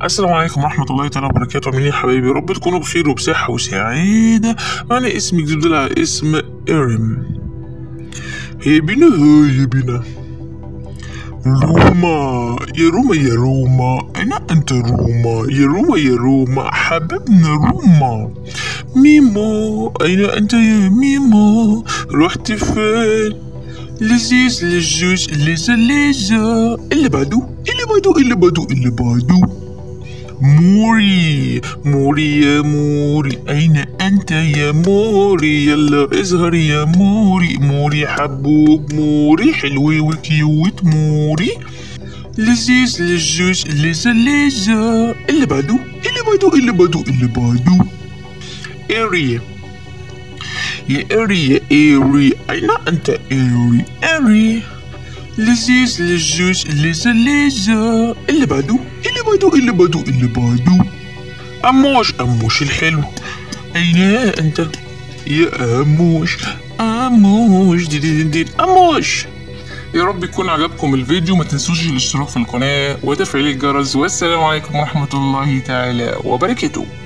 السلام عليكم ورحمة الله تعالى وبركاته عاملين إيه يا حبايبي رب تكونوا بخير وبصحة وسعادة معنا اسم جديد على اسم إرم هي بينا هاي يا بينا روما يا روما يا روما أنا أنت روما يا روما يا روما حبيبنا روما ميمو أين أنت يا ميمو رحت فين لذيذ للجوج لذة لذة اللي بعده اللي بعده اللي بعده اللي بعده موري موري يا موري أين أنت يا موري يلا اظهر يا موري موري حبوب موري حلوة وكيوت موري لذيذ للجوج لذة لذة اللي بعده اللي بعده اللي بعده اللي بعده اري يا اري يا اري أين أنت اري اري لذيذ للجوج لذة لذة اللي بعده اللي بعده اللي بعده اللي بعده أموش أموش الحلو أين أنت يا أموش أموش دي دي دي دي أموش يا رب يكون عجبكم الفيديو ما تنسوش الاشتراك في القناة وتفعيل الجرس والسلام عليكم ورحمة الله تعالى وبركاته